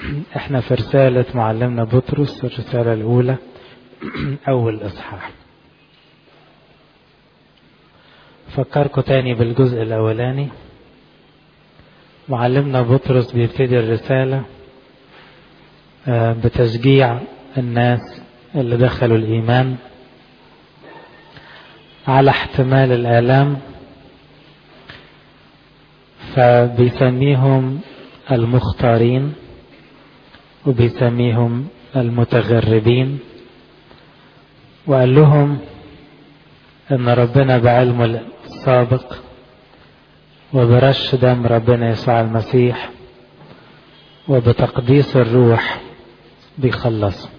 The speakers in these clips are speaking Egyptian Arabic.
احنا في رسالة معلمنا بطرس الرسالة الأولى أول إصحاح فكركم تاني بالجزء الأولاني معلمنا بطرس بيبتدي الرسالة بتشجيع الناس اللي دخلوا الإيمان على احتمال الآلام فبيسميهم المختارين وبيسميهم المتغربين وقال لهم ان ربنا بعلمه السابق وبرش دم ربنا يسوع المسيح وبتقديس الروح بيخلص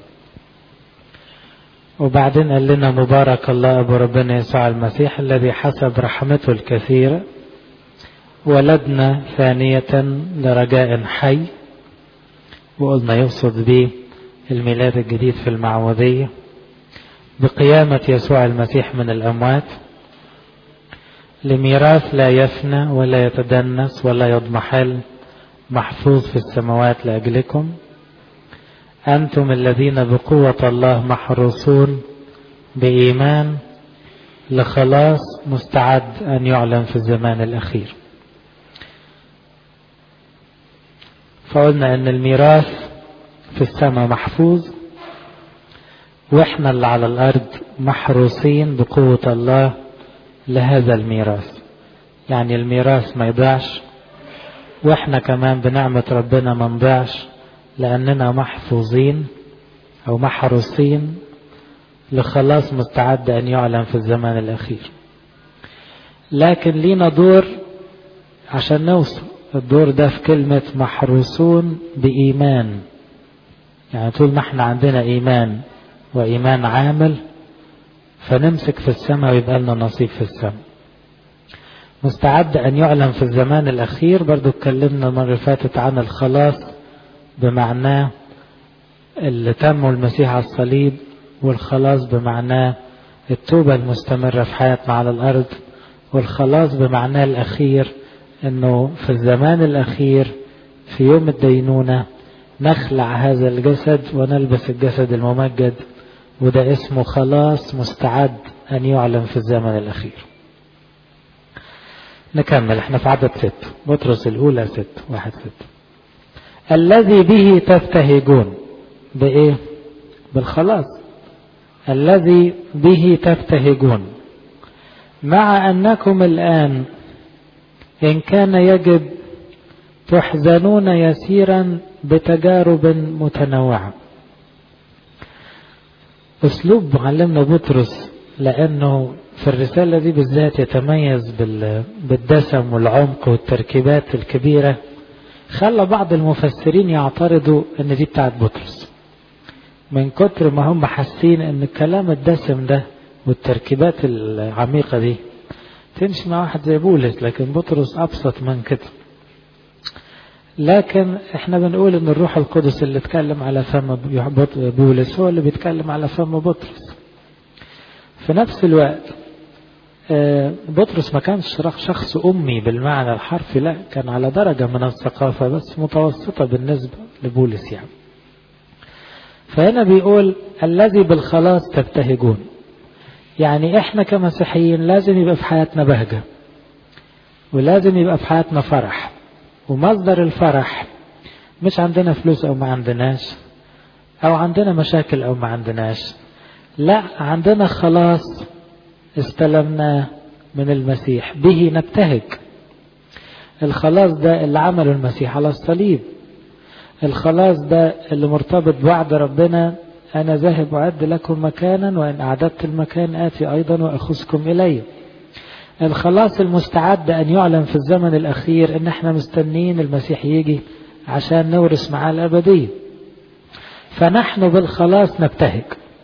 وبعدين قال لنا مبارك الله ابو ربنا يسوع المسيح الذي حسب رحمته الكثيره ولدنا ثانية لرجاء حي وقلنا يقصد به الميلاد الجديد في المعمودية بقيامة يسوع المسيح من الأموات لميراث لا يفنى ولا يتدنس ولا يضمحل محفوظ في السماوات لأجلكم أنتم الذين بقوة الله محروسون بإيمان لخلاص مستعد أن يعلن في الزمان الأخير فقلنا ان الميراث في السماء محفوظ واحنا اللي على الارض محروسين بقوة الله لهذا الميراث يعني الميراث ما يضيعش واحنا كمان بنعمة ربنا ما نضيعش لاننا محفوظين او محروسين لخلاص مستعد ان يعلن في الزمان الاخير لكن لينا دور عشان نوصل الدور ده في كلمة محروسون بإيمان يعني طول ما احنا عندنا إيمان وإيمان عامل فنمسك في السماء ويبقى لنا نصيب في السماء مستعد أن يعلن في الزمان الأخير برضو اتكلمنا المرة اللي فاتت عن الخلاص بمعناه اللي تم المسيح على الصليب والخلاص بمعناه التوبة المستمرة في حياتنا على الأرض والخلاص بمعناه الأخير انه في الزمان الاخير في يوم الدينونة نخلع هذا الجسد ونلبس الجسد الممجد وده اسمه خلاص مستعد ان يعلن في الزمن الاخير نكمل احنا في عدد ست بطرس الاولى ست واحد ست الذي به تبتهجون بايه بالخلاص الذي به تبتهجون مع انكم الان إن كان يجب تحزنون يسيرا بتجارب متنوعة أسلوب معلمنا بطرس لأنه في الرسالة دي بالذات يتميز بالدسم والعمق والتركيبات الكبيرة خلى بعض المفسرين يعترضوا ان دي بتاعت بطرس من كتر ما هم حاسين ان الكلام الدسم ده والتركيبات العميقة دي تمشي مع واحد زي بولس لكن بطرس أبسط من كده لكن احنا بنقول ان الروح القدس اللي اتكلم على فم بولس هو اللي بيتكلم على فم بطرس في نفس الوقت بطرس ما كانش شخص أمي بالمعنى الحرفي لا كان على درجة من الثقافة بس متوسطة بالنسبة لبولس يعني فهنا بيقول الذي بالخلاص تبتهجون يعني احنا كمسيحيين لازم يبقى في حياتنا بهجة ولازم يبقى في حياتنا فرح ومصدر الفرح مش عندنا فلوس او ما عندناش او عندنا مشاكل او ما عندناش لا عندنا خلاص استلمناه من المسيح به نبتهج الخلاص ده اللي عمله المسيح على الصليب الخلاص ده اللي مرتبط بوعد ربنا أنا ذاهب أعد لكم مكانا وإن أعددت المكان آتي أيضا وأخذكم إلي الخلاص المستعد أن يعلن في الزمن الأخير إن احنا مستنين المسيح يجي عشان نورث معاه الأبدية فنحن بالخلاص نبتهج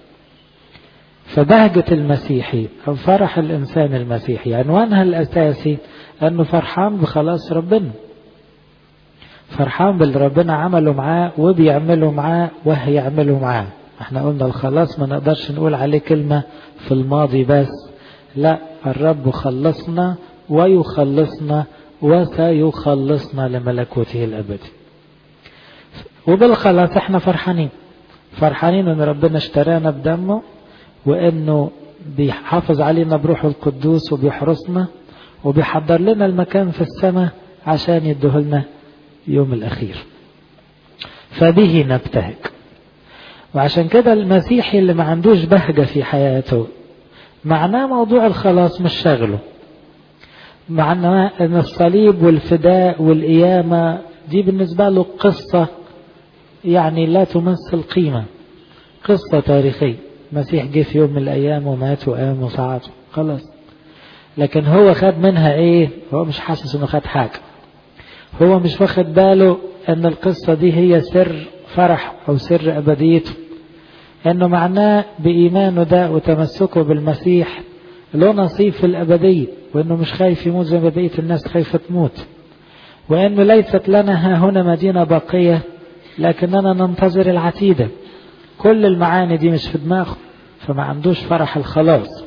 فبهجة المسيحي أو فرح الإنسان المسيحي عنوانها الأساسي أنه فرحان بخلاص ربنا فرحان باللي ربنا عمله معاه وبيعمله معاه وهيعمله معاه احنا قلنا الخلاص ما نقدرش نقول عليه كلمة في الماضي بس لا الرب خلصنا ويخلصنا وسيخلصنا لملكوته الأبدي وبالخلاص احنا فرحانين فرحانين ان ربنا اشترانا بدمه وانه بيحافظ علينا بروحه القدوس وبيحرسنا وبيحضر لنا المكان في السماء عشان يدهلنا يوم الاخير فبه نبتهج وعشان كده المسيحي اللي ما عندوش بهجة في حياته معناه موضوع الخلاص مش شغله معناه ان الصليب والفداء والقيامة دي بالنسبة له قصة يعني لا تمثل قيمة قصة تاريخية المسيح جه في يوم من الأيام ومات وقام وصعد خلاص لكن هو خد منها ايه هو مش حاسس انه خد حاجة هو مش واخد باله ان القصة دي هي سر فرح او سر ابديته انه معناه بايمانه ده وتمسكه بالمسيح له نصيب في الابدية وانه مش خايف يموت زي ما بقية الناس خايفة تموت وانه ليست لنا ها هنا مدينة باقية لكننا ننتظر العتيدة كل المعاني دي مش في دماغه فما عندوش فرح الخلاص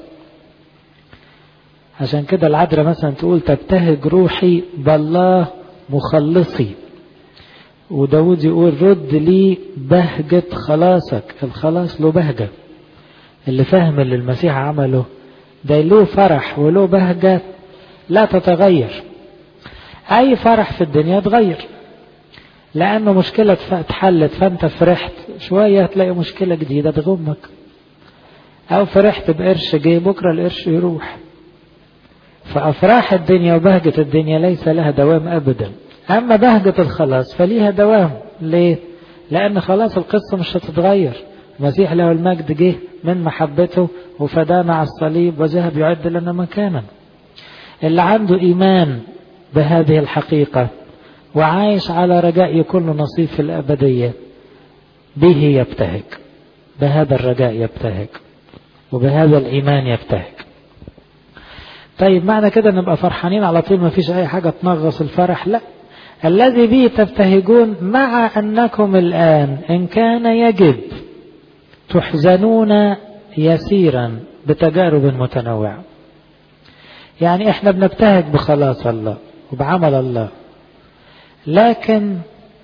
عشان كده العذراء مثلا تقول تبتهج روحي بالله مخلصي وداود يقول رد لي بهجة خلاصك الخلاص له بهجة اللي فاهم اللي المسيح عمله ده له فرح وله بهجة لا تتغير أي فرح في الدنيا تغير لأنه مشكلة اتحلت فأنت فرحت شوية هتلاقي مشكلة جديدة تغمك أو فرحت بقرش جه بكرة القرش يروح فأفراح الدنيا وبهجة الدنيا ليس لها دوام أبدا أما بهجة الخلاص فليها دوام ليه؟ لأن خلاص القصة مش هتتغير المسيح له المجد جه من محبته وفدانا على الصليب وذهب يعد لنا مكانا اللي عنده إيمان بهذه الحقيقة وعايش على رجاء يكون له نصيب في الأبدية به يبتهج بهذا الرجاء يبتهج وبهذا الإيمان يبتهج طيب معنى كده نبقى فرحانين على طول ما فيش أي حاجة تنغص الفرح لا الذي به تبتهجون مع أنكم الآن إن كان يجب تحزنون يسيرا بتجارب متنوعة يعني احنا بنبتهج بخلاص الله وبعمل الله لكن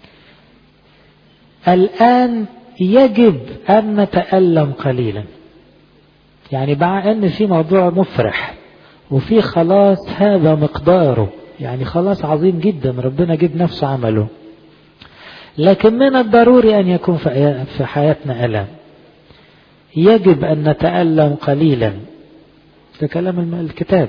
الآن يجب أن نتألم قليلا يعني مع أن في موضوع مفرح وفي خلاص هذا مقداره يعني خلاص عظيم جدا ربنا جيب نفسه عمله لكن من الضروري أن يكون في حياتنا ألم يجب أن نتألم قليلا ده كلام الكتاب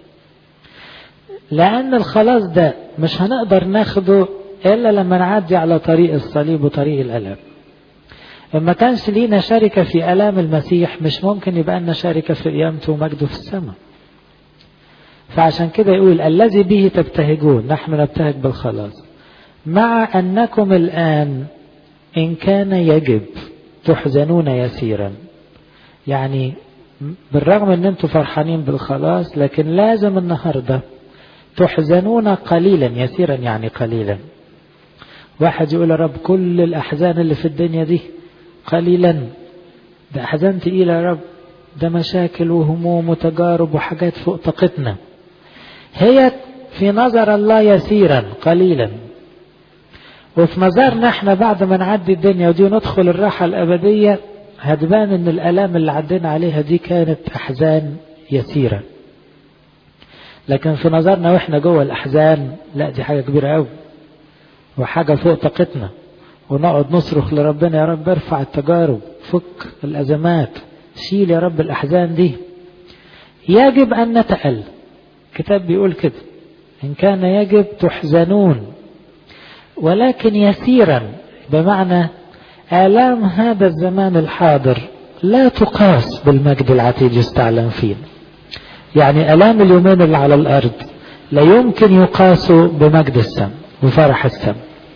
لأن الخلاص ده مش هنقدر ناخده إلا لما نعدي على طريق الصليب وطريق الألم لما كانش لينا شركة في ألام المسيح مش ممكن يبقى لنا شركة في قيامته ومجده في السماء فعشان كده يقول الذي به تبتهجون نحن نبتهج بالخلاص مع أنكم الآن إن كان يجب تحزنون يسيرا يعني بالرغم ان انتم فرحانين بالخلاص لكن لازم النهارده تحزنون قليلا يسيرا يعني قليلا واحد يقول يا رب كل الأحزان اللي في الدنيا دي قليلا ده أحزان تقيلة يا رب ده مشاكل وهموم وتجارب وحاجات فوق طاقتنا هي في نظر الله يسيرا قليلا وفي نظرنا احنا بعد ما نعدي الدنيا ودي ندخل الراحة الأبدية هتبان ان الآلام اللي عدينا عليها دي كانت أحزان يسيرة لكن في نظرنا واحنا جوه الأحزان لا دي حاجة كبيرة قوي وحاجة فوق طاقتنا ونقعد نصرخ لربنا يا رب ارفع التجارب فك الأزمات شيل يا رب الأحزان دي يجب أن نتأل الكتاب بيقول كده إن كان يجب تحزنون ولكن يسيرا بمعنى آلام هذا الزمان الحاضر لا تقاس بالمجد العتيد يستعلم فيه يعني آلام اليومين اللي على الأرض لا يمكن يقاسوا بمجد السم وفرح السم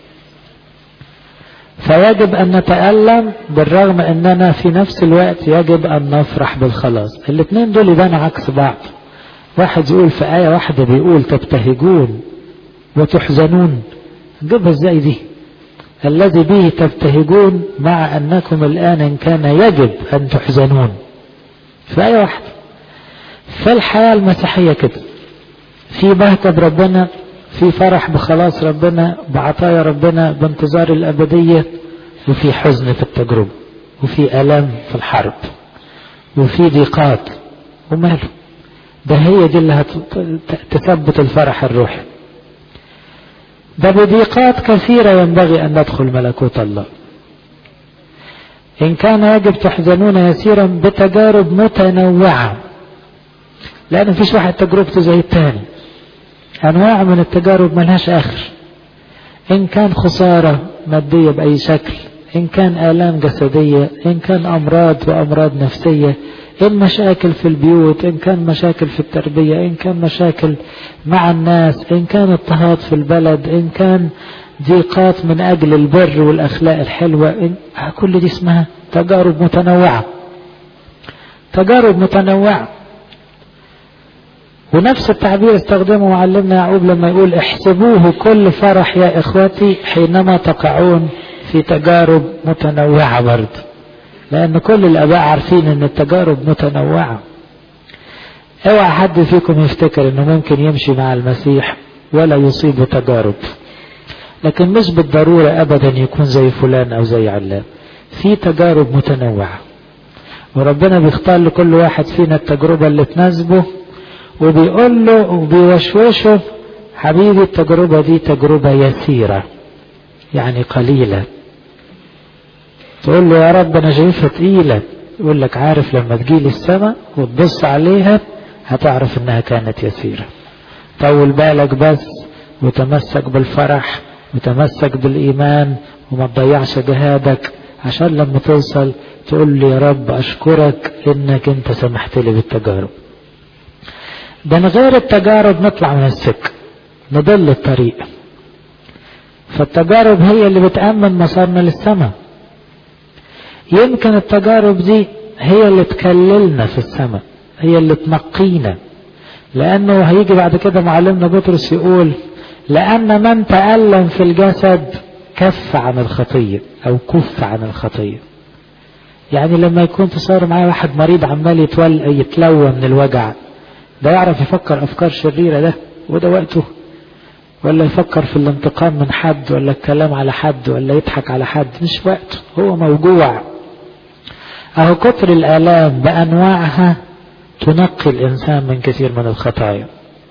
فيجب أن نتألم بالرغم أننا في نفس الوقت يجب أن نفرح بالخلاص الاثنين دول يبانوا عكس بعض واحد يقول في آية واحدة بيقول تبتهجون وتحزنون نجيبها ازاي دي الذي به تبتهجون مع أنكم الآن إن كان يجب أن تحزنون في آية واحدة في الحياة المسيحية كده في بهجة بربنا في فرح بخلاص ربنا بعطايا ربنا بانتظار الأبدية وفي حزن في التجربة وفي ألم في الحرب وفي ضيقات وماله ده هي دي اللي هتثبت الفرح الروحي ده بضيقات كثيرة ينبغي أن ندخل ملكوت الله إن كان يجب تحزنون يسيرا بتجارب متنوعة لأن مفيش واحد تجربته زي التاني أنواع من التجارب ملهاش آخر إن كان خسارة مادية بأي شكل إن كان آلام جسدية إن كان أمراض وأمراض نفسية إن مشاكل في البيوت إن كان مشاكل في التربية إن كان مشاكل مع الناس إن كان اضطهاد في البلد إن كان ضيقات من أجل البر والأخلاق الحلوة إن كل دي اسمها تجارب متنوعة تجارب متنوعة ونفس التعبير استخدمه معلمنا يعقوب لما يقول احسبوه كل فرح يا اخوتي حينما تقعون في تجارب متنوعة برضه لان كل الاباء عارفين ان التجارب متنوعة اوعى حد فيكم يفتكر انه ممكن يمشي مع المسيح ولا يصيب تجارب لكن مش بالضرورة ابدا يكون زي فلان او زي علان في تجارب متنوعة وربنا بيختار لكل واحد فينا التجربة اللي تناسبه وبيقول له وبيوشوشه حبيبي التجربة دي تجربة يسيرة يعني قليلة تقول له يا رب أنا شايفها تقيلة يقول لك عارف لما تجيلي السماء وتبص عليها هتعرف إنها كانت يسيرة طول بالك بس وتمسك بالفرح وتمسك بالإيمان وما تضيعش جهادك عشان لما توصل تقول لي يا رب أشكرك إنك أنت سمحت لي بالتجارب ده من غير التجارب نطلع من السكة نضل الطريق فالتجارب هي اللي بتأمن مسارنا للسماء يمكن التجارب دي هي اللي تكللنا في السماء هي اللي تنقينا لأنه هيجي بعد كده معلمنا بطرس يقول لأن من تألم في الجسد كف عن الخطية أو كف عن الخطية يعني لما يكون تصور معايا واحد مريض عمال يتول يتلوى من الوجع ده يعرف يفكر أفكار شريرة ده وده وقته ولا يفكر في الانتقام من حد ولا الكلام على حد ولا يضحك على حد مش وقته هو موجوع أهو كتر الآلام بأنواعها تنقي الإنسان من كثير من الخطايا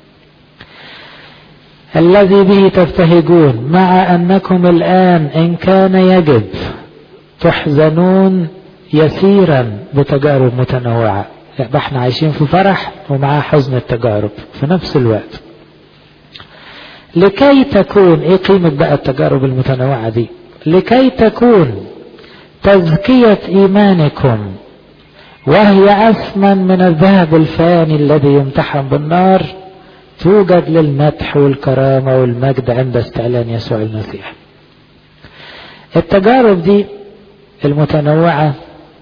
الذي به تبتهجون مع أنكم الآن إن كان يجب تحزنون يسيرا بتجارب متنوعة يبقى احنا عايشين في فرح ومعاه حزن التجارب في نفس الوقت لكي تكون ايه قيمة بقى التجارب المتنوعة دي لكي تكون تزكية ايمانكم وهي اثمن من الذهب الفاني الذي يمتحن بالنار توجد للمدح والكرامة والمجد عند استعلان يسوع المسيح التجارب دي المتنوعة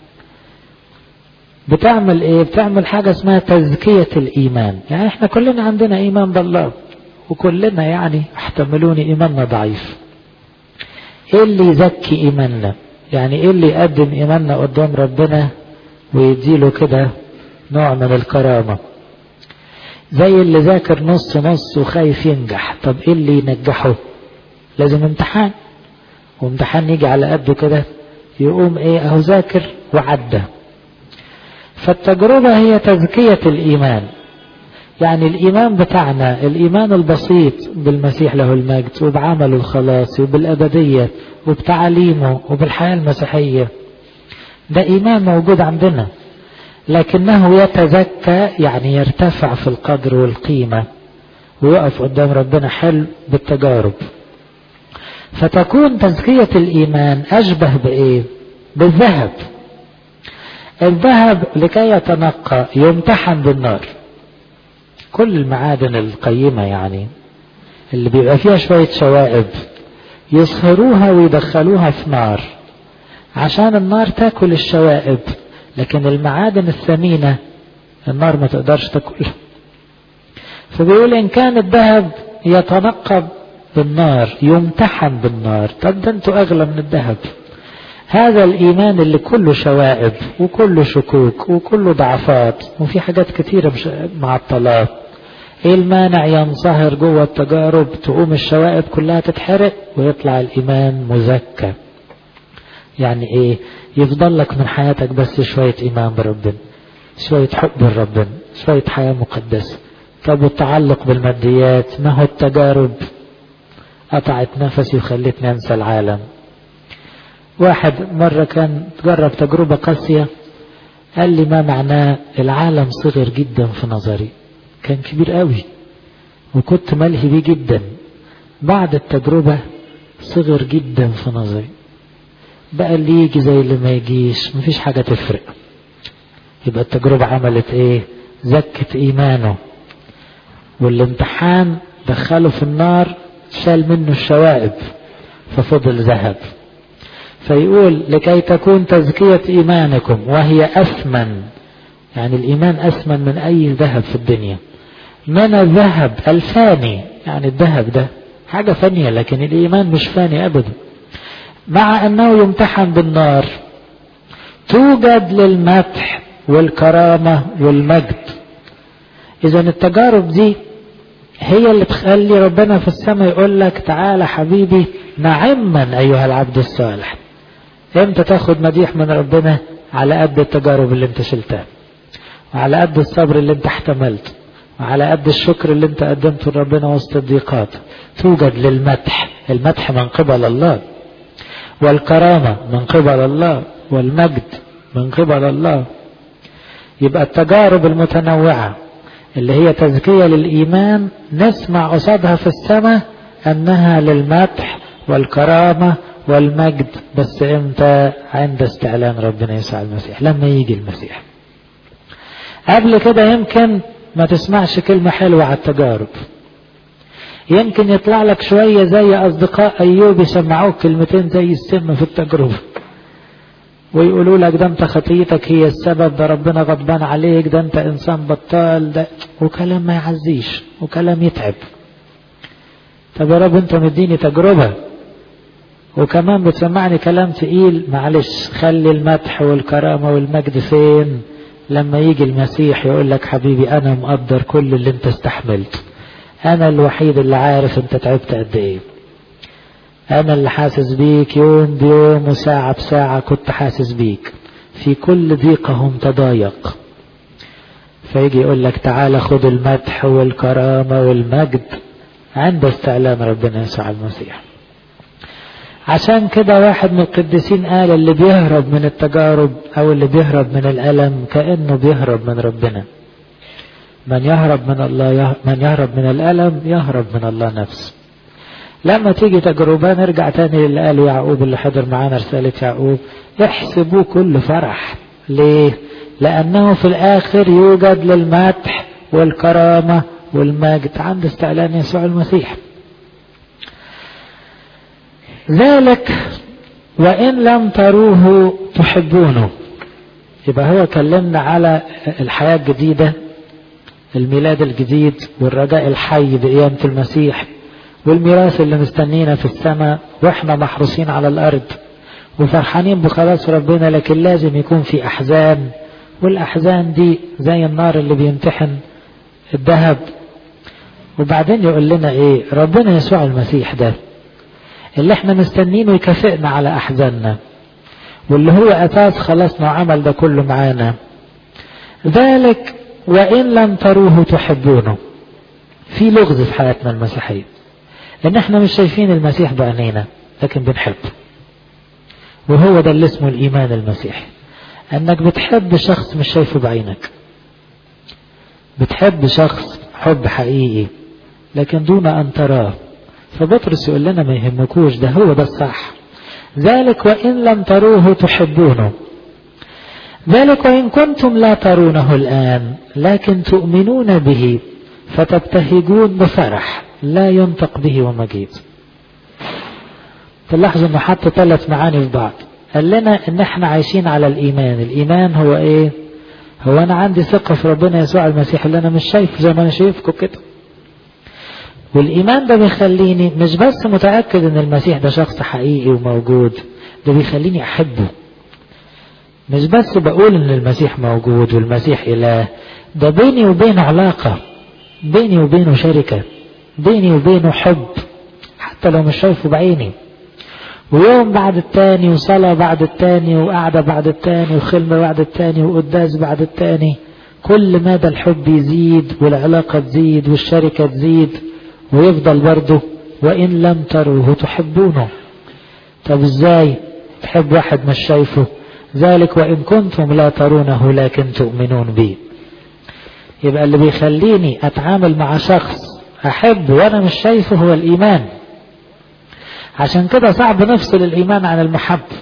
بتعمل ايه بتعمل حاجة اسمها تزكية الايمان يعني احنا كلنا عندنا ايمان بالله وكلنا يعني احتملوني ايماننا ضعيف ايه اللي يزكي ايماننا يعني ايه اللي يقدم ايماننا قدام ربنا ويديله كده نوع من الكرامة زي اللي ذاكر نص نص وخايف ينجح طب ايه اللي ينجحه لازم امتحان وامتحان يجي على قده كده يقوم ايه اهو ذاكر وعدى فالتجربة هي تزكية الإيمان يعني الإيمان بتاعنا الإيمان البسيط بالمسيح له المجد وبعمله الخلاصي وبالأبدية وبتعاليمه وبالحياة المسيحية ده إيمان موجود عندنا لكنه يتزكى يعني يرتفع في القدر والقيمة ويقف قدام ربنا حلو بالتجارب فتكون تزكية الإيمان أشبه بإيه؟ بالذهب الذهب لكي يتنقى يمتحن بالنار كل المعادن القيمة يعني اللي بيبقى فيها شوية شوائب يصهروها ويدخلوها في نار عشان النار تاكل الشوائب لكن المعادن الثمينة النار ما تقدرش تاكلها فبيقول إن كان الذهب يتنقى بالنار يمتحن بالنار طب ده انتوا أغلى من الذهب هذا الإيمان اللي كله شوائب وكله شكوك وكله ضعفات وفي حاجات كتيرة مش معطلات ايه المانع ينصهر جوه التجارب تقوم الشوائب كلها تتحرق ويطلع الايمان مزكى يعني ايه يفضل لك من حياتك بس شوية ايمان بربنا شوية حب لربنا شوية حياة مقدسة طب والتعلق بالماديات ما هو التجارب قطعت نفسي وخلتني انسى العالم واحد مرة كان جرب تجربة قاسية قال لي ما معناه العالم صغر جدا في نظري كان كبير قوي وكنت ملهي بيه جدا بعد التجربة صغر جدا في نظري بقى اللي يجي زي اللي ما يجيش مفيش حاجة تفرق يبقى التجربة عملت ايه زكت ايمانه والامتحان دخله في النار شال منه الشوائب ففضل ذهب فيقول لكي تكون تزكية إيمانكم وهي أثمن يعني الإيمان أثمن من أي ذهب في الدنيا من الذهب الفاني يعني الذهب ده حاجة فانية لكن الإيمان مش فاني أبدا مع أنه يمتحن بالنار توجد للمدح والكرامة والمجد إذا التجارب دي هي اللي تخلي ربنا في السماء يقول لك تعالى حبيبي نعما أيها العبد الصالح امتى تاخد مديح من ربنا على قد التجارب اللي انت شلتها وعلى قد الصبر اللي انت احتملته وعلى قد الشكر اللي انت قدمته لربنا وسط الضيقات توجد للمدح المدح من قبل الله والكرامة من قبل الله والمجد من قبل الله يبقى التجارب المتنوعة اللي هي تزكية للإيمان نسمع قصادها في السماء أنها للمدح والكرامة والمجد بس امتى عند استعلان ربنا يسوع المسيح لما يجي المسيح قبل كده يمكن ما تسمعش كلمة حلوة على التجارب يمكن يطلع لك شوية زي أصدقاء أيوب يسمعوك كلمتين زي السم في التجربة ويقولوا لك ده انت خطيتك هي السبب ده ربنا غضبان عليك ده انت انسان بطال ده وكلام ما يعزيش وكلام يتعب طب يا رب انت مديني تجربة وكمان بتسمعني كلام تقيل معلش خلي المدح والكرامة والمجد فين لما يجي المسيح يقول لك حبيبي انا مقدر كل اللي انت استحملته انا الوحيد اللي عارف انت تعبت قد ايه انا اللي حاسس بيك يوم بيوم وساعة بساعة كنت حاسس بيك في كل ضيقهم تضايق فيجي يقول لك تعالى خد المدح والكرامة والمجد عند استعلان ربنا يسوع المسيح عشان كده واحد من القديسين قال اللي بيهرب من التجارب او اللي بيهرب من الالم كانه بيهرب من ربنا من يهرب من الله من يهرب من الالم يهرب من الله نفسه لما تيجي تجربة نرجع تاني للي قاله يعقوب اللي حضر معانا رسالة يعقوب احسبوا كل فرح ليه لأنه في الآخر يوجد للمدح والكرامة والمجد عند استعلان يسوع المسيح ذلك وإن لم تروه تحبونه يبقى هو كلمنا على الحياة الجديدة الميلاد الجديد والرجاء الحي بقيامة المسيح والميراث اللي مستنينا في السماء واحنا محروسين على الارض وفرحانين بخلاص ربنا لكن لازم يكون في احزان والاحزان دي زي النار اللي بيمتحن الذهب وبعدين يقول لنا ايه ربنا يسوع المسيح ده اللي احنا مستنينه يكافئنا على احزاننا واللي هو اساس خلاصنا وعمل ده كله معانا ذلك وان لم تروه تحبونه في لغز في حياتنا المسيحيه ان احنا مش شايفين المسيح بعينينا لكن بنحبه وهو ده اللي اسمه الايمان المسيحي انك بتحب شخص مش شايفه بعينك بتحب شخص حب حقيقي لكن دون ان تراه فبطرس يقول لنا ما يهمكوش ده هو ده الصح ذلك وان لم تروه تحبونه ذلك وان كنتم لا ترونه الان لكن تؤمنون به فتبتهجون بفرح لا ينطق به ومجيد تلاحظوا انه حط ثلاث معاني في بعض قال لنا ان احنا عايشين على الايمان الايمان هو ايه هو انا عندي ثقة في ربنا يسوع المسيح اللي انا مش شايفه زي ما انا شايفكم كده والايمان ده بيخليني مش بس متأكد ان المسيح ده شخص حقيقي وموجود ده بيخليني احبه مش بس بقول ان المسيح موجود والمسيح اله ده بيني وبينه علاقة بيني وبينه شركة بيني وبينه حب حتى لو مش شايفه بعيني ويوم بعد التاني وصلاة بعد التاني وقعدة بعد التاني وخلمة بعد التاني وقداس بعد التاني كل مدى الحب يزيد والعلاقة تزيد والشركة تزيد ويفضل برضه وإن لم تروه تحبونه طب ازاي تحب واحد مش شايفه ذلك وإن كنتم لا ترونه لكن تؤمنون بي يبقى اللي بيخليني أتعامل مع شخص أحبه وأنا مش شايفه هو الإيمان عشان كده صعب نفصل الإيمان عن المحبة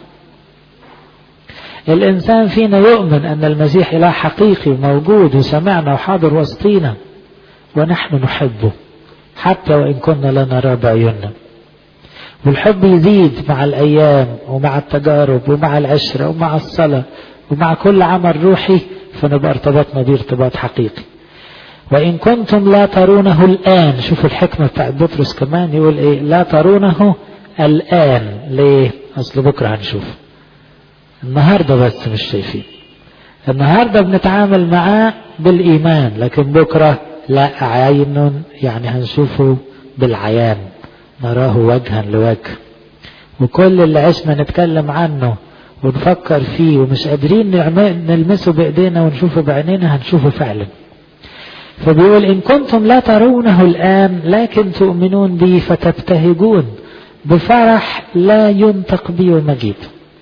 الإنسان فينا يؤمن أن المسيح إله حقيقي موجود وسمعنا وحاضر وسطينا ونحن نحبه حتى وإن كنا لا نرى بعيوننا والحب يزيد مع الأيام ومع التجارب ومع العشرة ومع الصلاة ومع كل عمل روحي فنبقى ارتبطنا بيه ارتباط حقيقي وإن كنتم لا ترونه الآن شوفوا الحكمة بتاعت بطرس كمان يقول إيه لا ترونه الآن ليه أصل بكرة هنشوف النهاردة بس مش شايفين النهاردة بنتعامل معاه بالإيمان لكن بكرة لا عين يعني هنشوفه بالعيان نراه وجها لوجه وكل اللي عشنا نتكلم عنه ونفكر فيه ومش قادرين نلمسه بإيدينا ونشوفه بعينينا هنشوفه فعلا فبيقول إن كنتم لا ترونه الآن لكن تؤمنون بي فتبتهجون بفرح لا ينطق به ومجيد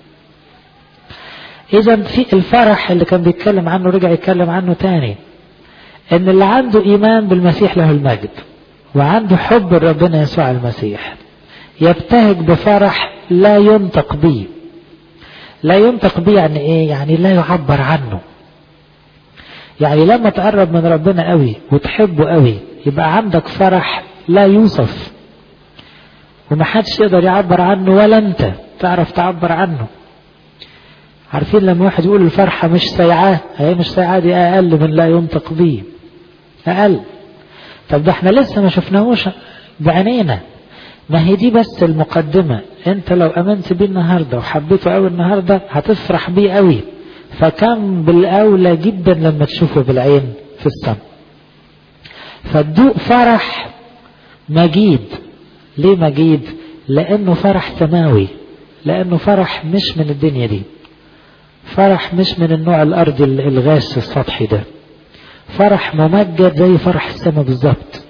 إذا في الفرح اللي كان بيتكلم عنه رجع يتكلم عنه تاني إن اللي عنده إيمان بالمسيح له المجد وعنده حب ربنا يسوع المسيح يبتهج بفرح لا ينطق به لا ينطق به يعني ايه يعني لا يعبر عنه يعني لما تقرب من ربنا قوي وتحبه قوي يبقى عندك فرح لا يوصف ومحدش يقدر يعبر عنه ولا انت تعرف تعبر عنه عارفين لما واحد يقول الفرحة مش سيعاه هي مش سيعاه دي أقل من لا ينطق به أقل طب ده احنا لسه ما شفناهوش بعينينا ما هي دي بس المقدمة انت لو امنت بيه النهاردة وحبيته قوي النهاردة هتفرح بيه قوي فكم بالاولى جدا لما تشوفه بالعين في السماء فتدوق فرح مجيد ليه مجيد لانه فرح سماوي لانه فرح مش من الدنيا دي فرح مش من النوع الارضي الغاش السطحي ده فرح ممجد زي فرح السماء بالظبط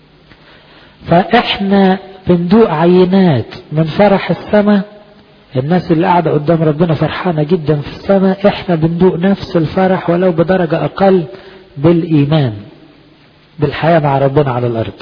فاحنا بندوق عينات من فرح السماء الناس اللي قاعدة قدام ربنا فرحانة جدا في السماء احنا بندوق نفس الفرح ولو بدرجة اقل بالايمان بالحياة مع ربنا على الارض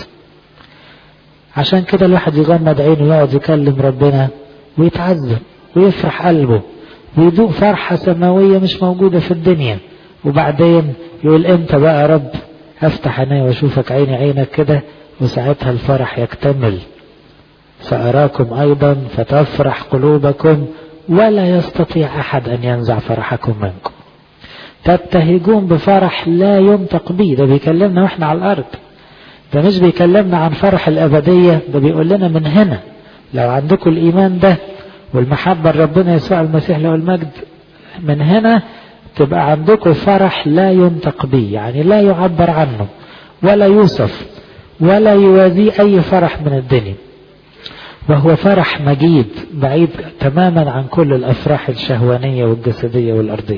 عشان كده الواحد يغمض عينه ويقعد يكلم ربنا ويتعذب ويفرح قلبه ويدوق فرحة سماوية مش موجودة في الدنيا وبعدين يقول امتى بقى يا رب افتح عيني واشوفك عيني عينك كده وساعتها الفرح يكتمل سأراكم أيضا فتفرح قلوبكم ولا يستطيع أحد أن ينزع فرحكم منكم تبتهجون بفرح لا ينطق به ده بيكلمنا واحنا على الأرض ده مش بيكلمنا عن فرح الأبدية ده بيقول لنا من هنا لو عندكم الإيمان ده والمحبة لربنا يسوع المسيح له المجد من هنا تبقى عندكم فرح لا ينطق به يعني لا يعبر عنه ولا يوصف ولا يوازيه أي فرح من الدنيا وهو فرح مجيد بعيد تماما عن كل الأفراح الشهوانية والجسدية والأرضية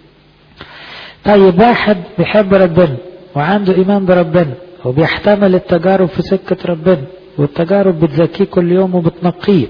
طيب واحد بيحب ربنا وعنده إيمان بربنا وبيحتمل التجارب في سكة ربنا والتجارب بتزكيه كل يوم وبتنقيه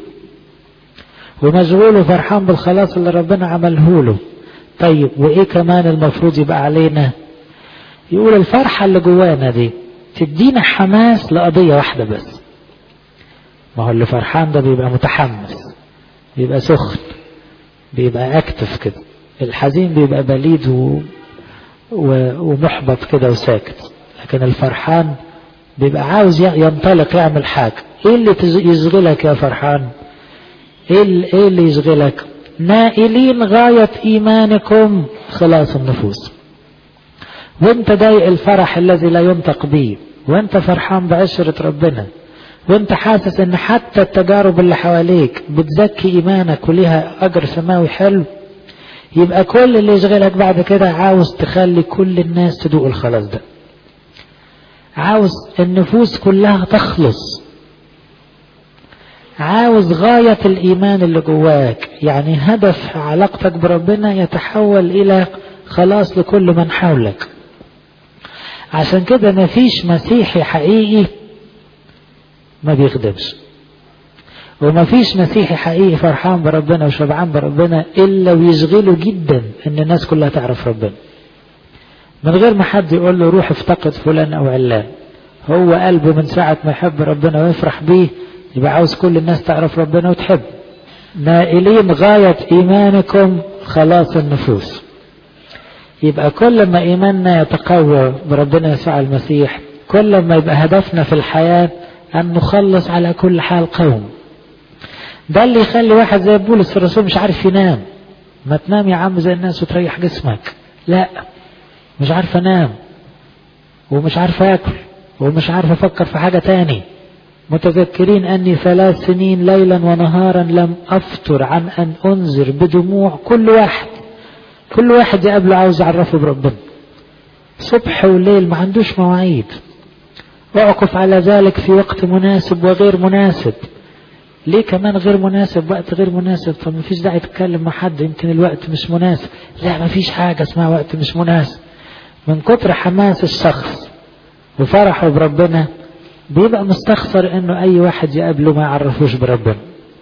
ومشغول وفرحان بالخلاص اللي ربنا عمله له طيب وإيه كمان المفروض يبقى علينا يقول الفرحة اللي جوانا دي تدينا حماس لقضية واحدة بس ما هو اللي فرحان ده بيبقى متحمس بيبقى سخن بيبقى اكتف كده الحزين بيبقى بليد و... و... ومحبط كده وساكت لكن الفرحان بيبقى عاوز ينطلق يعمل حاجة ايه اللي يشغلك يا فرحان ايه اللي, إيه اللي يشغلك نائلين غاية ايمانكم خلاص النفوس وانت ضايق الفرح الذي لا ينطق به وانت فرحان بعشرة ربنا وانت حاسس ان حتى التجارب اللي حواليك بتزكي ايمانك وليها اجر سماوي حلو يبقى كل اللي يشغلك بعد كده عاوز تخلي كل الناس تدوق الخلاص ده عاوز النفوس كلها تخلص عاوز غاية الإيمان اللي جواك يعني هدف علاقتك بربنا يتحول إلى خلاص لكل من حولك عشان كده مفيش مسيحي حقيقي ما بيخدمش ومفيش مسيحي حقيقي فرحان بربنا وشبعان بربنا إلا ويشغله جدا إن الناس كلها تعرف ربنا من غير ما حد يقول له روح افتقد فلان أو علان هو قلبه من ساعة ما يحب ربنا ويفرح بيه يبقى عاوز كل الناس تعرف ربنا وتحب نائلين غاية إيمانكم خلاص النفوس يبقى كل ما إيماننا يتقوى بربنا يسوع المسيح كل ما يبقى هدفنا في الحياة أن نخلص على كل حال قوم ده اللي يخلي واحد زي بولس الرسول مش عارف ينام ما تنام يا عم زي الناس وتريح جسمك لا مش عارف انام ومش عارف اكل ومش عارف افكر في حاجة تاني متذكرين اني ثلاث سنين ليلا ونهارا لم افطر عن ان انذر بدموع كل واحد كل واحد يقابله عاوز يعرفه بربنا صبح وليل ما عندوش مواعيد واقف على ذلك في وقت مناسب وغير مناسب ليه كمان غير مناسب وقت غير مناسب طب ما فيش داعي تتكلم مع حد يمكن الوقت مش مناسب لا ما فيش حاجة اسمها وقت مش مناسب من كتر حماس الشخص وفرحه بربنا بيبقى مستخسر انه اي واحد يقابله ما يعرفوش بربنا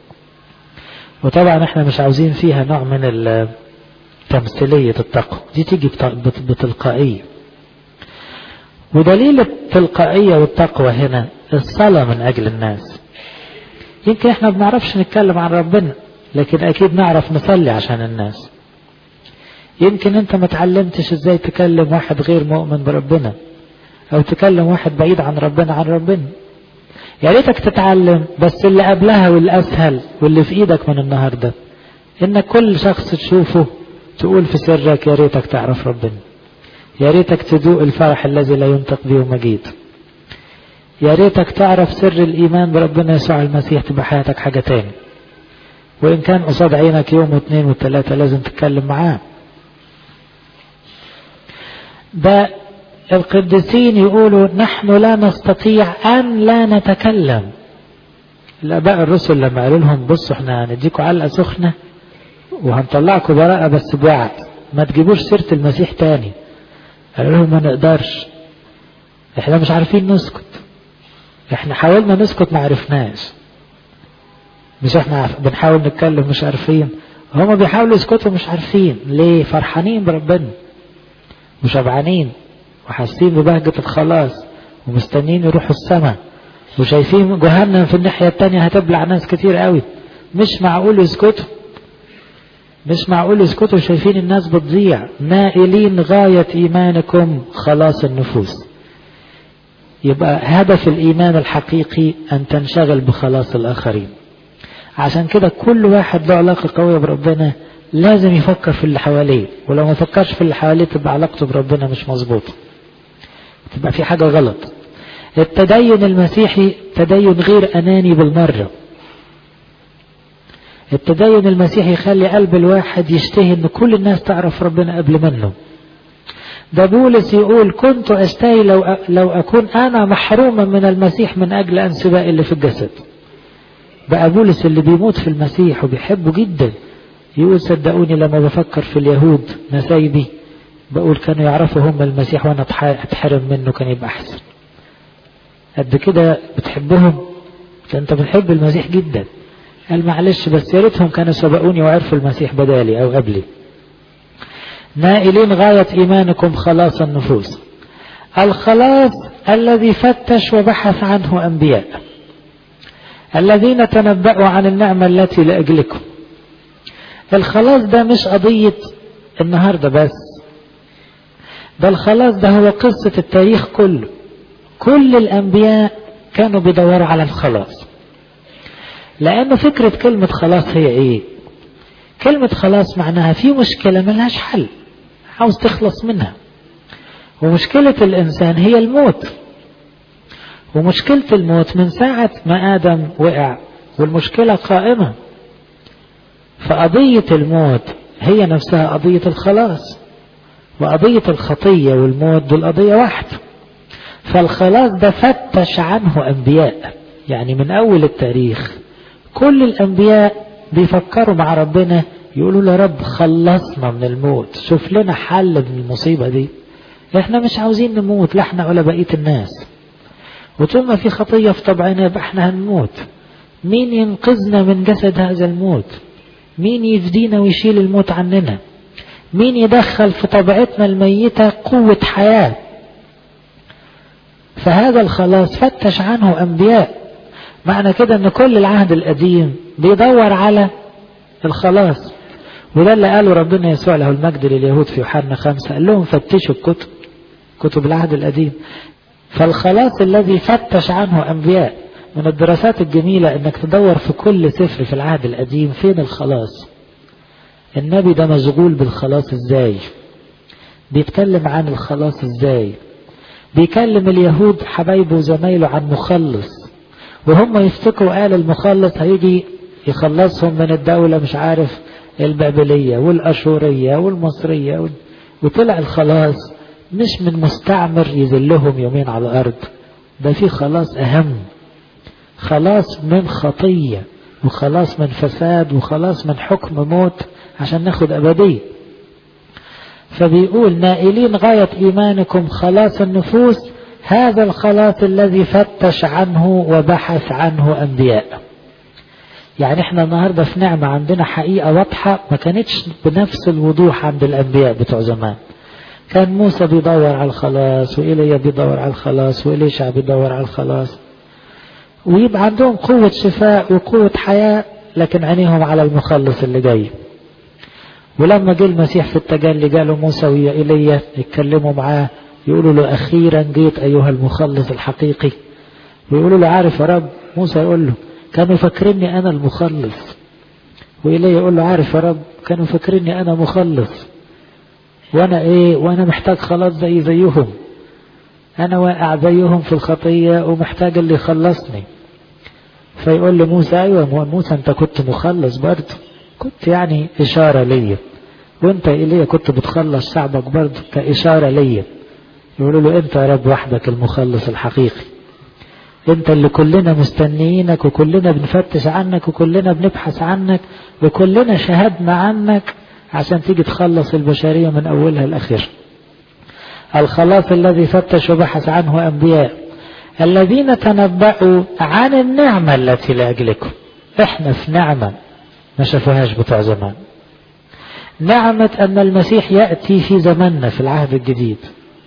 وطبعا احنا مش عاوزين فيها نوع من تمثيلية التقوى دي تيجي بتلقائية ودليل التلقائية والتقوى هنا الصلاة من أجل الناس يمكن احنا ما بنعرفش نتكلم عن ربنا لكن أكيد نعرف نصلي عشان الناس يمكن انت ما تعلمتش ازاي تكلم واحد غير مؤمن بربنا او تكلم واحد بعيد عن ربنا عن ربنا يا ريتك تتعلم بس اللي قبلها والاسهل واللي في ايدك من النهارده انك كل شخص تشوفه تقول في سرك يا ريتك تعرف ربنا يا ريتك تذوق الفرح الذي لا ينطق به مجيد يا ريتك تعرف سر الايمان بربنا يسوع المسيح تبقى حياتك حاجه تاني وان كان قصاد عينك يوم واثنين وثلاثه لازم تتكلم معاه ده القديسين يقولوا نحن لا نستطيع أن لا نتكلم الآباء الرسل لما قالوا لهم بصوا احنا هنديكم علقة سخنة وهنطلعكم براءة بس بوعد ما تجيبوش سيرة المسيح تاني قالوا لهم ما نقدرش احنا مش عارفين نسكت احنا حاولنا نسكت ما عرفناش مش احنا بنحاول نتكلم مش عارفين هما بيحاولوا يسكتوا مش عارفين ليه فرحانين بربنا وشبعانين وحاسين ببهجة الخلاص ومستنين يروحوا السماء وشايفين جهنم في الناحية التانية هتبلع ناس كتير قوي مش معقول يسكتوا مش معقول يسكتوا شايفين الناس بتضيع نائلين غاية إيمانكم خلاص النفوس يبقى هدف الإيمان الحقيقي أن تنشغل بخلاص الآخرين عشان كده كل واحد له علاقة قوية بربنا لازم يفكر في اللي حواليه ولو ما فكرش في اللي حواليه تبقى علاقته بربنا مش مظبوطة تبقى في حاجة غلط التدين المسيحي تدين غير أناني بالمرة التدين المسيحي يخلي قلب الواحد يشتهي ان كل الناس تعرف ربنا قبل منه ده بولس يقول كنت اشتهي لو لو اكون انا محروما من المسيح من اجل انسبائي اللي في الجسد بقى بولس اللي بيموت في المسيح وبيحبه جدا يقول صدقوني لما بفكر في اليهود نسايبي بقول كانوا يعرفوا هم المسيح وانا اتحرم منه كان يبقى احسن قد كده بتحبهم ده انت بتحب المسيح جدا قال معلش بس يا ريتهم كانوا سبقوني وعرفوا المسيح بدالي او قبلي نائلين غاية إيمانكم خلاص النفوس الخلاص الذي فتش وبحث عنه أنبياء الذين تنبأوا عن النعمة التي لأجلكم الخلاص ده مش قضية النهاردة بس ده الخلاص ده هو قصة التاريخ كله كل الأنبياء كانوا بيدوروا على الخلاص لأن فكرة كلمة خلاص هي إيه كلمة خلاص معناها في مشكلة ملهاش حل عاوز تخلص منها ومشكلة الإنسان هي الموت ومشكلة الموت من ساعة ما آدم وقع والمشكلة قائمة فقضية الموت هي نفسها قضية الخلاص وقضية الخطية والموت دول قضية واحدة فالخلاص ده فتش عنه أنبياء يعني من أول التاريخ كل الأنبياء بيفكروا مع ربنا يقولوا له رب خلصنا من الموت شوف لنا حل من المصيبة دي احنا مش عاوزين نموت لا احنا ولا بقية الناس وطول ما في خطية في طبعنا يبقى احنا هنموت مين ينقذنا من جسد هذا الموت مين يفدينا ويشيل الموت عننا مين يدخل في طبيعتنا الميتة قوة حياة فهذا الخلاص فتش عنه أنبياء معنى كده ان كل العهد القديم بيدور على الخلاص وده اللي قاله ربنا يسوع له المجد لليهود في يوحنا خمسة قال لهم فتشوا الكتب كتب العهد القديم فالخلاص الذي فتش عنه أنبياء من الدراسات الجميلة انك تدور في كل سفر في العهد القديم فين الخلاص النبي ده مشغول بالخلاص ازاي بيتكلم عن الخلاص ازاي بيكلم اليهود حبايبه وزمايله عن مخلص وهم يفتكروا قال المخلص هيجي يخلصهم من الدولة مش عارف البابلية والأشورية والمصرية وال... وطلع الخلاص مش من مستعمر يذلهم يومين على الأرض ده في خلاص أهم خلاص من خطية وخلاص من فساد وخلاص من حكم موت عشان ناخد أبدية فبيقول نائلين غاية إيمانكم خلاص النفوس هذا الخلاص الذي فتش عنه وبحث عنه أنبياء يعني احنا النهاردة في نعمة عندنا حقيقة واضحة ما كانتش بنفس الوضوح عند الأنبياء بتوع زمان كان موسى بيدور على الخلاص وإيليا بيدور على الخلاص وإليشع بيدور على الخلاص ويبقى عندهم قوة شفاء وقوة حياة لكن عينيهم على المخلص اللي جاي ولما جه المسيح في التجلي جاله موسى ويا ايليا يتكلموا معاه يقولوا له اخيرا جيت ايها المخلص الحقيقي ويقولوا له عارف يا رب موسى يقول له كانوا فاكريني انا المخلص وايليا يقول له عارف يا رب كانوا فاكريني انا مخلص وانا ايه وانا محتاج خلاص زي زيهم انا واقع زيهم في الخطيه ومحتاج اللي يخلصني فيقول لموسى ايوه موسى انت كنت مخلص برضه كنت يعني إشارة ليا وانت إلي كنت بتخلص شعبك برضه كإشارة ليا يقولوا له انت يا رب وحدك المخلص الحقيقي انت اللي كلنا مستنيينك وكلنا بنفتش عنك وكلنا بنبحث عنك وكلنا شهدنا عنك عشان تيجي تخلص البشرية من أولها لآخرها الخلاص الذي فتش وبحث عنه أنبياء الذين تنبأوا عن النعمة التي لأجلكم احنا في نعمة ما شافوهاش بتوع زمان نعمة أن المسيح يأتي في زماننا في العهد الجديد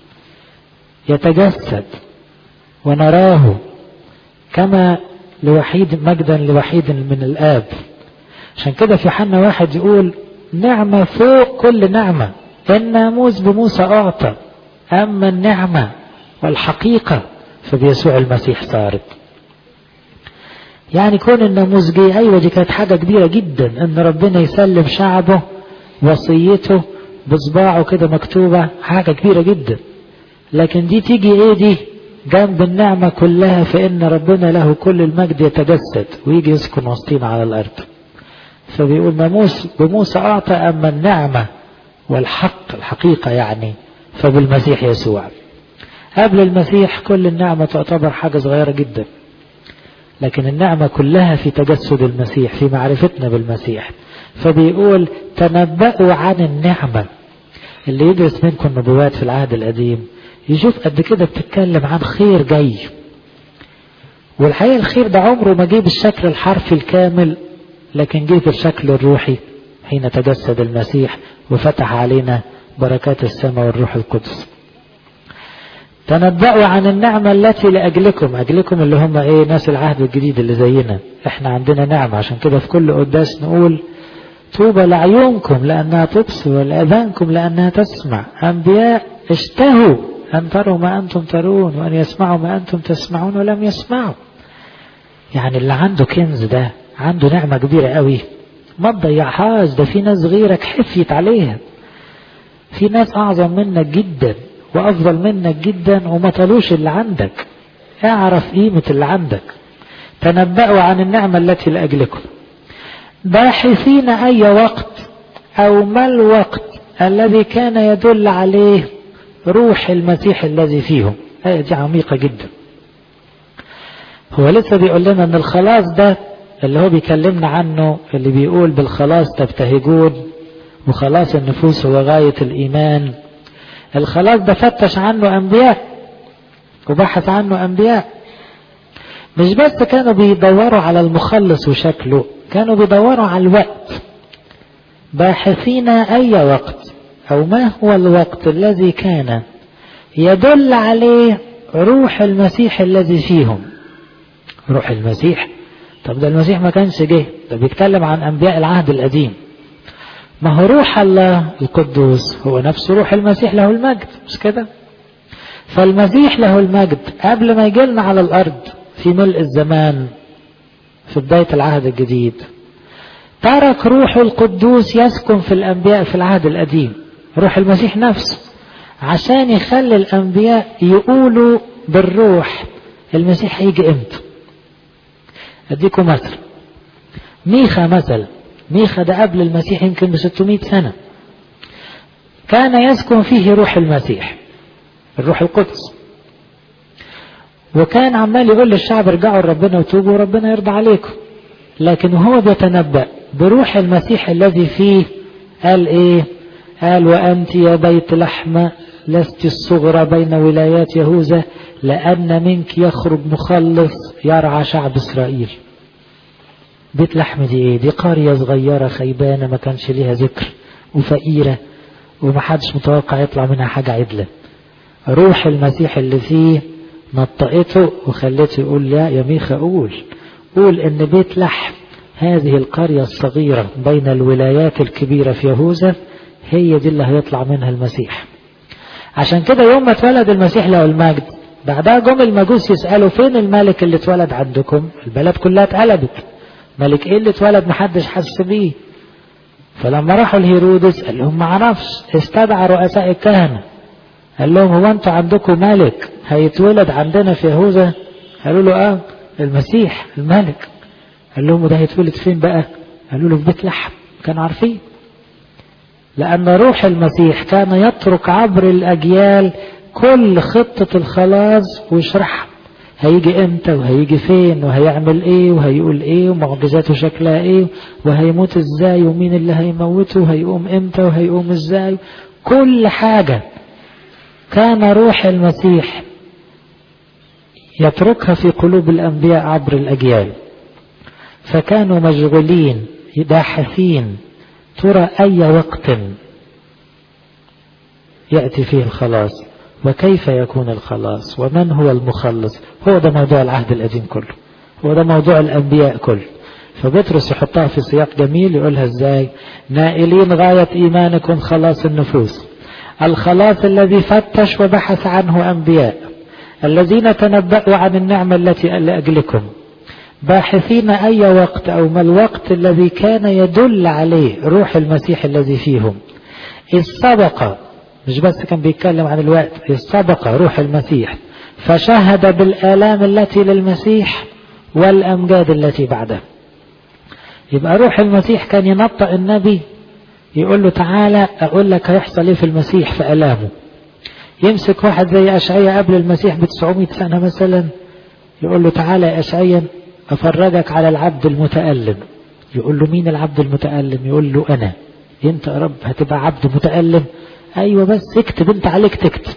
يتجسد ونراه كما لوحيد مجدا لوحيد من الآب عشان كده في حنا واحد يقول نعمة فوق كل نعمة الناموس بموسى أعطى أما النعمة والحقيقة فبيسوع المسيح صارت يعني كون الناموس جه ايوه دي كانت حاجه كبيره جدا ان ربنا يسلم شعبه وصيته بصباعه كده مكتوبه حاجه كبيره جدا لكن دي تيجي ايه دي جنب النعمة كلها فإن ربنا له كل المجد يتجسد ويجي يسكن وسطينا على الأرض فبيقول ناموس بموسى أعطى أما النعمة والحق الحقيقة يعني فبالمسيح يسوع قبل المسيح كل النعمة تعتبر حاجة صغيرة جدا لكن النعمة كلها في تجسد المسيح في معرفتنا بالمسيح فبيقول تنبأوا عن النعمة اللي يدرس منكم نبوات في العهد القديم يشوف قد كده بتتكلم عن خير جاي والحقيقة الخير ده عمره ما جه بالشكل الحرفي الكامل لكن جه بالشكل الروحي حين تجسد المسيح وفتح علينا بركات السماء والروح القدس تنبأوا عن النعمة التي لأجلكم أجلكم اللي هم إيه ناس العهد الجديد اللي زينا إحنا عندنا نعمة عشان كده في كل قداس نقول طوبى لعيونكم لأنها تبصر ولأذانكم لأنها تسمع أنبياء اشتهوا أن تروا ما أنتم ترون وأن يسمعوا ما أنتم تسمعون ولم يسمعوا يعني اللي عنده كنز ده عنده نعمة كبيرة قوي ما تضيعهاش ده في ناس غيرك حفيت عليها في ناس أعظم منك جدا وأفضل منك جدا وما طالوش اللي عندك اعرف قيمة اللي عندك تنبأوا عن النعمة التي لأجلكم باحثين أي وقت أو ما الوقت الذي كان يدل عليه روح المسيح الذي فيهم الآية دي عميقة جدا هو لسه بيقول لنا ان الخلاص ده اللي هو بيكلمنا عنه اللي بيقول بالخلاص تبتهجون وخلاص النفوس هو غاية الإيمان الخلاص ده فتش عنه أنبياء وبحث عنه أنبياء مش بس كانوا بيدوروا على المخلص وشكله كانوا بيدوروا على الوقت باحثين أي وقت أو ما هو الوقت الذي كان يدل عليه روح المسيح الذي فيهم روح المسيح طب ده المسيح ما كانش جه ده بيتكلم عن أنبياء العهد القديم ما هو روح الله القدوس هو نفس روح المسيح له المجد مش كده فالمسيح له المجد قبل ما يجي لنا على الأرض في ملء الزمان في بداية العهد الجديد ترك روح القدوس يسكن في الأنبياء في العهد القديم روح المسيح نفسه عشان يخلي الأنبياء يقولوا بالروح المسيح هيجي امتى أديكم مثل ميخا مثلا ميخا ده قبل المسيح يمكن ب 600 سنة كان يسكن فيه روح المسيح الروح القدس وكان عمال يقول للشعب ارجعوا لربنا وتوبوا وربنا يرضى عليكم لكن هو بيتنبأ بروح المسيح الذي فيه قال ايه قال وأنت يا بيت لحمة لست الصغرى بين ولايات يهوذا لأن منك يخرج مخلص يرعى شعب إسرائيل بيت لحم دي ايه دي قرية صغيرة خيبانة ما كانش ليها ذكر وفقيرة ومحدش متوقع يطلع منها حاجة عدلة روح المسيح اللي فيه نطقته وخلته يقول لا يا ميخا قول قول ان بيت لحم هذه القرية الصغيرة بين الولايات الكبيرة في يهوذا هي دي اللي هيطلع منها المسيح عشان كده يوم ما اتولد المسيح له المجد بعدها جم المجوس يسألوا فين الملك اللي اتولد عندكم البلد كلها اتقلبت ملك ايه اللي اتولد محدش حس بيه فلما راحوا لهيرودس قال لهم ما اعرفش استدعى رؤساء الكهنة قال لهم هو انتوا عندكم ملك هيتولد عندنا في يهوذا قالوا له اه المسيح الملك قال لهم ده هيتولد فين بقى قالوا له في بيت لحم كانوا عارفين لأن روح المسيح كان يترك عبر الأجيال كل خطة الخلاص ويشرحها هيجي امتى وهيجي فين وهيعمل ايه وهيقول ايه ومعجزاته شكلها ايه وهيموت ازاي ومين اللي هيموته وهيقوم امتى وهيقوم ازاي كل حاجة كان روح المسيح يتركها في قلوب الأنبياء عبر الأجيال فكانوا مشغولين باحثين ترى أي وقت يأتي فيه الخلاص وكيف يكون الخلاص ومن هو المخلص هو ده موضوع العهد القديم كله هو ده موضوع الأنبياء كله فبطرس يحطها في سياق جميل يقولها ازاي نائلين غاية إيمانكم خلاص النفوس الخلاص الذي فتش وبحث عنه أنبياء الذين تنبأوا عن النعمة التي لأجلكم باحثين أي وقت أو ما الوقت الذي كان يدل عليه روح المسيح الذي فيهم إذ سبق مش بس كان بيتكلم عن الوقت إذ سبق روح المسيح فشهد بالآلام التي للمسيح والأمجاد التي بعده يبقى روح المسيح كان ينطق النبي يقول له تعالى أقول لك هيحصل إيه في المسيح في آلامه يمسك واحد زي أشعية قبل المسيح ب 900 سنة مثلا يقول له تعالى يا أشعية أفرجك على العبد المتألم يقول له مين العبد المتألم يقول له أنا أنت يا رب هتبقى عبد متألم أيوة بس اكتب أنت عليك تكتب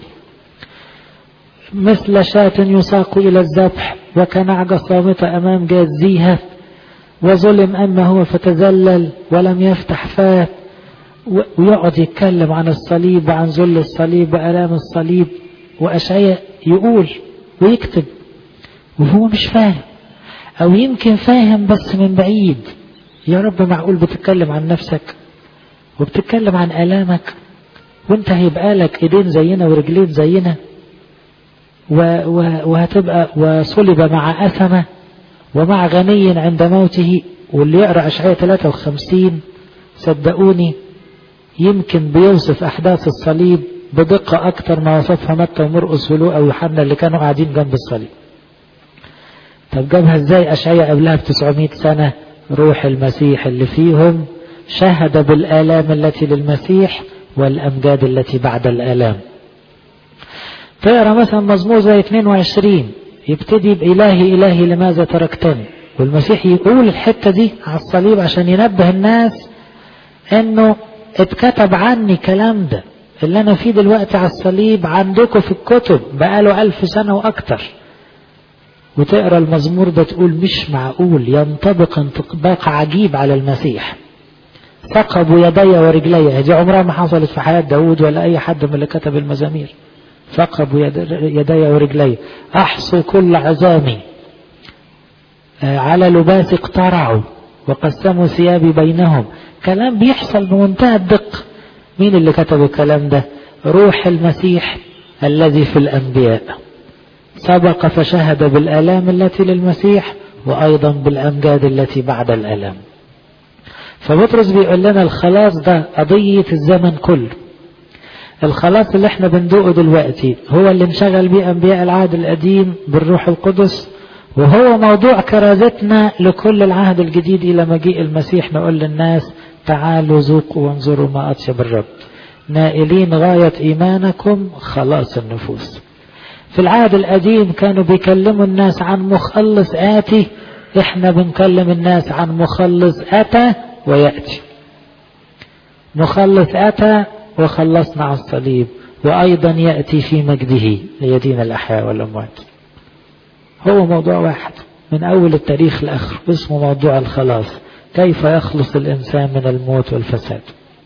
مثل شاة يساق إلى الذبح وكنعجة صامتة أمام جازيها وظلم أما هو فتذلل ولم يفتح فاه ويقعد يتكلم عن الصليب وعن ذل الصليب وآلام الصليب وأشعياء يقول ويكتب وهو مش فاهم أو يمكن فاهم بس من بعيد يا رب معقول بتتكلم عن نفسك وبتتكلم عن آلامك وانت هيبقى لك ايدين زينا ورجلين زينا و و وهتبقى وصلب مع أثمة ومع غني عند موته واللي يقرأ أشعية 53 صدقوني يمكن بيوصف أحداث الصليب بدقة أكتر ما وصفها متى ومرقس ولوقا ويوحنا اللي كانوا قاعدين جنب الصليب طب جابها ازاي أشعية قبلها ب 900 سنة روح المسيح اللي فيهم شهد بالآلام التي للمسيح والأمجاد التي بعد الآلام تقرا مثلا مزمور زي 22 يبتدي بإلهي إلهي لماذا تركتني والمسيح يقول الحتة دي على الصليب عشان ينبه الناس انه اتكتب عني كلام ده اللي انا فيه دلوقتي على الصليب عندكم في الكتب بقاله ألف سنة وأكتر وتقرا المزمور ده تقول مش معقول ينطبق انطباق عجيب على المسيح ثقبوا يدي ورجلي دي عمرها ما حصلت في حياة داود ولا أي حد من اللي كتب المزامير ثقبوا يدي ورجلي أحصوا كل عظامي على لباس اقترعوا وقسموا ثيابي بينهم كلام بيحصل بمنتهى الدقة مين اللي كتب الكلام ده روح المسيح الذي في الأنبياء سبق فشهد بالآلام التي للمسيح وأيضا بالأمجاد التي بعد الآلام فبطرس بيقول لنا الخلاص ده قضية الزمن كله الخلاص اللي احنا بندوقه دلوقتي هو اللي انشغل بيه أنبياء العهد القديم بالروح القدس وهو موضوع كرازتنا لكل العهد الجديد إلى مجيء المسيح نقول للناس تعالوا ذوقوا وانظروا ما أطيب الرب نائلين غاية إيمانكم خلاص النفوس في العهد القديم كانوا بيكلموا الناس عن مخلص آتي احنا بنكلم الناس عن مخلص أتى ويأتي مخلص أتى وخلصنا على الصليب وأيضا يأتي في مجده ليدين الأحياء والأموات هو موضوع واحد من أول التاريخ لآخره اسمه موضوع الخلاص كيف يخلص الإنسان من الموت والفساد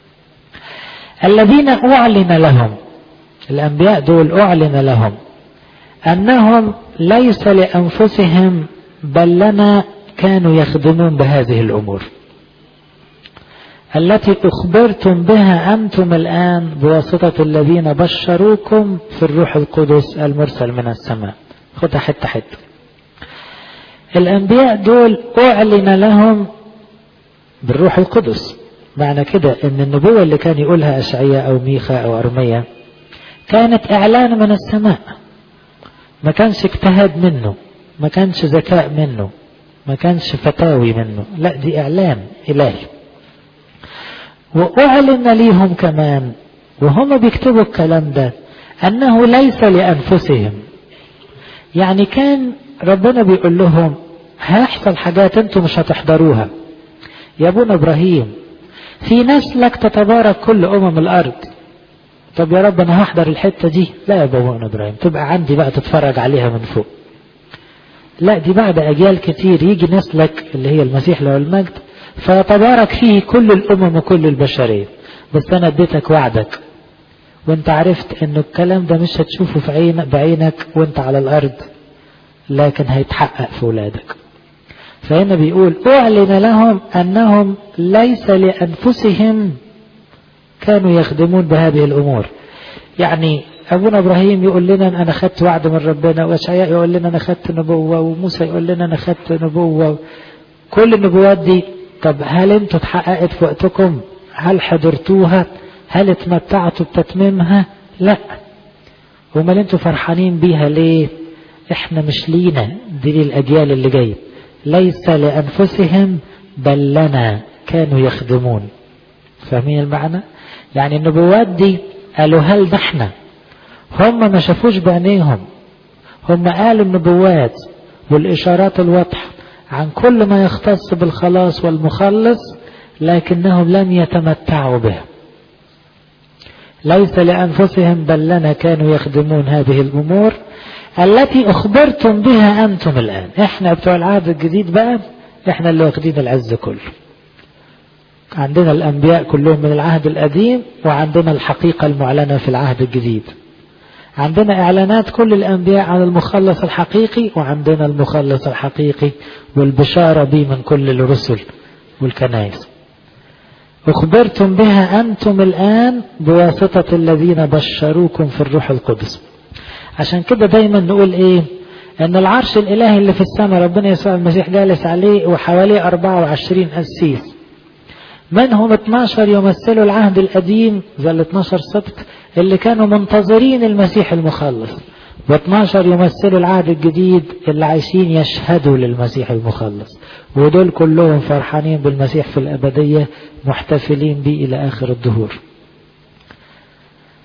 الذين أعلن لهم الأنبياء دول أعلن لهم أنهم ليس لأنفسهم بل لنا كانوا يخدمون بهذه الأمور التي أخبرتم بها أنتم الآن بواسطة الذين بشروكم في الروح القدس المرسل من السماء خدها حتة حتة الأنبياء دول أعلن لهم بالروح القدس معنى كده ان النبوة اللي كان يقولها أشعياء أو ميخا أو أرمية كانت إعلان من السماء ما كانش اجتهاد منه ما كانش ذكاء منه ما كانش فتاوي منه لا دي إعلان إلهي وأعلن ليهم كمان وهم بيكتبوا الكلام ده أنه ليس لأنفسهم يعني كان ربنا بيقول لهم هيحصل حاجات انتم مش هتحضروها يا ابونا ابراهيم في نسلك تتبارك كل امم الارض طب يا رب انا هحضر الحته دي لا يا ابونا ابراهيم تبقى عندي بقى تتفرج عليها من فوق لا دي بعد اجيال كتير يجي نسلك اللي هي المسيح له المجد فيتبارك فيه كل الامم وكل البشريه بس انا اديتك وعدك وانت عرفت انه الكلام ده مش هتشوفه في عين بعينك وانت على الارض لكن هيتحقق في ولادك فهنا بيقول أعلن لهم أنهم ليس لأنفسهم كانوا يخدمون بهذه الأمور يعني أبونا إبراهيم يقول لنا أنا خدت وعد من ربنا وأشعياء يقول لنا أنا خدت نبوة وموسى يقول لنا أنا خدت نبوة كل النبوات دي طب هل أنتوا اتحققت في وقتكم هل حضرتوها هل اتمتعتوا بتتميمها لا امال انتوا فرحانين بيها ليه احنا مش لينا دي للأجيال اللي جاية ليس لأنفسهم بل لنا كانوا يخدمون فاهمين المعنى يعني النبوات دي قالوا هل ده احنا هم ما شافوش بعينيهم هم قالوا النبوات والإشارات الواضحة عن كل ما يختص بالخلاص والمخلص لكنهم لم يتمتعوا به ليس لأنفسهم بل لنا كانوا يخدمون هذه الأمور التي أخبرتم بها أنتم الآن إحنا بتوع العهد الجديد بقى إحنا اللي واخدين العز كله عندنا الأنبياء كلهم من العهد القديم وعندنا الحقيقة المعلنة في العهد الجديد عندنا إعلانات كل الأنبياء عن المخلص الحقيقي وعندنا المخلص الحقيقي والبشارة به من كل الرسل والكنائس أخبرتم بها أنتم الآن بواسطة الذين بشروكم في الروح القدس عشان كده دايما نقول ايه ان العرش الالهي اللي في السماء ربنا يسوع المسيح جالس عليه وحواليه 24 قسيس منهم 12 يمثلوا العهد القديم زي ال 12 سبت اللي كانوا منتظرين المسيح المخلص و12 يمثلوا العهد الجديد اللي عايشين يشهدوا للمسيح المخلص ودول كلهم فرحانين بالمسيح في الأبدية محتفلين به إلى آخر الدهور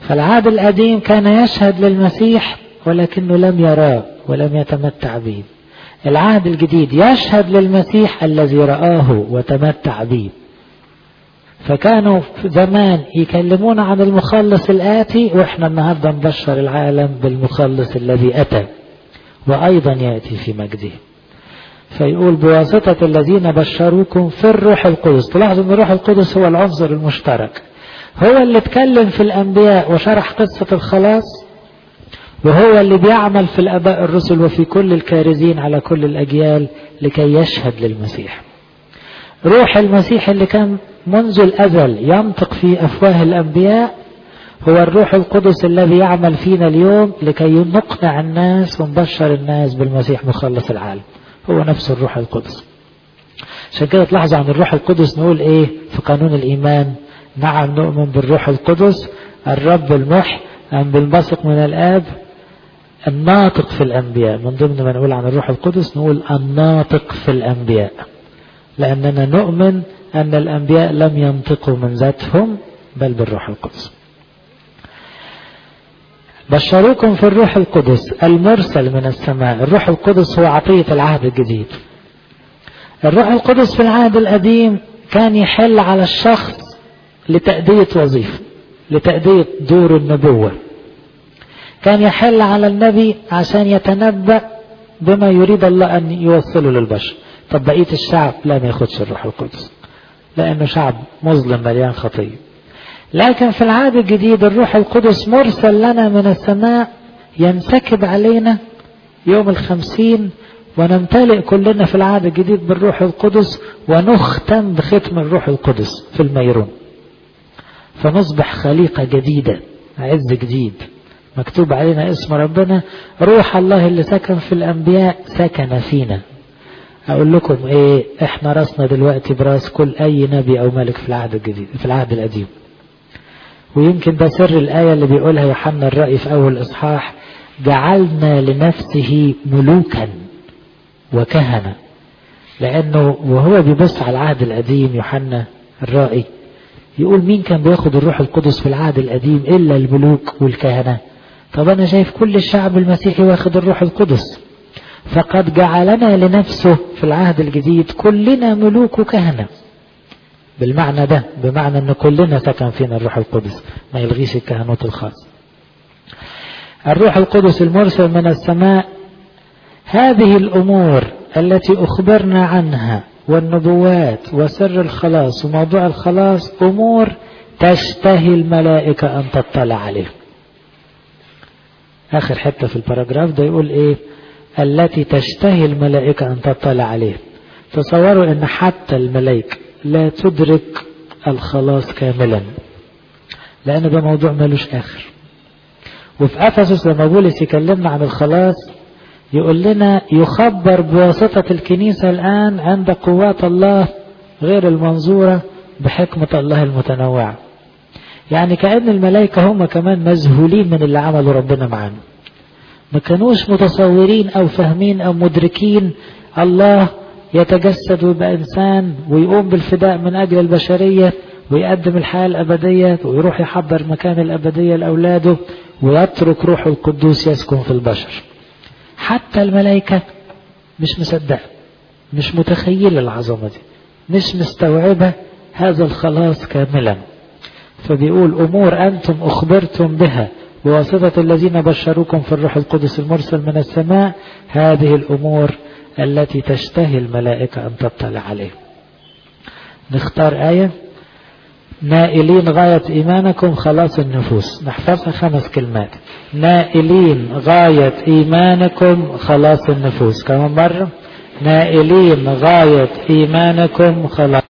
فالعهد القديم كان يشهد للمسيح ولكنه لم يراه ولم يتمتع به العهد الجديد يشهد للمسيح الذي رآه وتمتع به فكانوا في زمان يكلمون عن المخلص الآتي وإحنا النهاردة نبشر العالم بالمخلص الذي أتى وأيضا يأتي في مجده فيقول بواسطة الذين بشروكم في الروح القدس تلاحظوا أن الروح القدس هو العنصر المشترك هو اللي اتكلم في الأنبياء وشرح قصة الخلاص وهو اللي بيعمل في الآباء الرسل وفي كل الكارزين على كل الأجيال لكي يشهد للمسيح روح المسيح اللي كان منذ الأزل ينطق في أفواه الأنبياء هو الروح القدس الذي يعمل فينا اليوم لكي نقنع الناس ونبشر الناس بالمسيح مخلص العالم هو نفس الروح القدس عشان كده تلاحظوا عن الروح القدس نقول ايه في قانون الإيمان نعم نؤمن بالروح القدس الرب المحي أم بالبصق من الآب الناطق في الأنبياء من ضمن ما نقول عن الروح القدس نقول الناطق في الأنبياء لأننا نؤمن أن الأنبياء لم ينطقوا من ذاتهم بل بالروح القدس بشروكم في الروح القدس المرسل من السماء الروح القدس هو عطية العهد الجديد الروح القدس في العهد القديم كان يحل على الشخص لتأدية وظيفة لتأدية دور النبوة كان يحل على النبي عشان يتنبأ بما يريد الله أن يوصله للبشر طب بقية الشعب لا ما ياخدش الروح القدس لأنه شعب مظلم مليان خطية لكن في العهد الجديد الروح القدس مرسل لنا من السماء ينسكب علينا يوم الخمسين ونمتلئ كلنا في العهد الجديد بالروح القدس ونختم بختم الروح القدس في الميرون فنصبح خليقة جديدة عز جديد مكتوب علينا اسم ربنا روح الله اللي سكن في الأنبياء سكن فينا أقول لكم إيه إحنا راسنا دلوقتي براس كل أي نبي أو ملك في العهد الجديد في العهد القديم ويمكن ده سر الآية اللي بيقولها يوحنا الرأي في أول إصحاح جعلنا لنفسه ملوكا وكهنة لأنه وهو بيبص على العهد القديم يوحنا الرائي يقول مين كان بياخد الروح القدس في العهد القديم إلا الملوك والكهنة طب أنا شايف كل الشعب المسيحي واخد الروح القدس فقد جعلنا لنفسه في العهد الجديد كلنا ملوك وكهنة بالمعنى ده بمعنى ان كلنا سكن فينا الروح القدس ما يلغيش الكهنوت الخاص الروح القدس المرسل من السماء هذه الامور التي اخبرنا عنها والنبوات وسر الخلاص وموضوع الخلاص امور تشتهي الملائكه ان تطلع عليه اخر حته في الباراجراف ده يقول ايه التي تشتهي الملائكه ان تطلع عليه تصوروا ان حتى الملائكه لا تدرك الخلاص كاملا لأن ده موضوع ملوش آخر وفي أفسس لما بولس يكلمنا عن الخلاص يقول لنا يخبر بواسطة الكنيسة الآن عند قوات الله غير المنظورة بحكمة الله المتنوعة يعني كأن الملائكة هم كمان مذهولين من اللي عمله ربنا معانا ما كانوش متصورين أو فاهمين أو مدركين الله يتجسد ويبقى إنسان ويقوم بالفداء من أجل البشرية ويقدم الحياة الأبدية ويروح يحضر مكان الأبدية لأولاده ويترك روح القدوس يسكن في البشر حتى الملائكة مش مصدقة مش متخيلة العظمة دي مش مستوعبة هذا الخلاص كاملا فبيقول أمور أنتم أخبرتم بها بواسطة الذين بشروكم في الروح القدس المرسل من السماء هذه الأمور التي تشتهي الملائكة أن تطلع عليه نختار آية نائلين غاية إيمانكم خلاص النفوس نحفظها خمس كلمات نائلين غاية إيمانكم خلاص النفوس كمان مرة نائلين غاية إيمانكم خلاص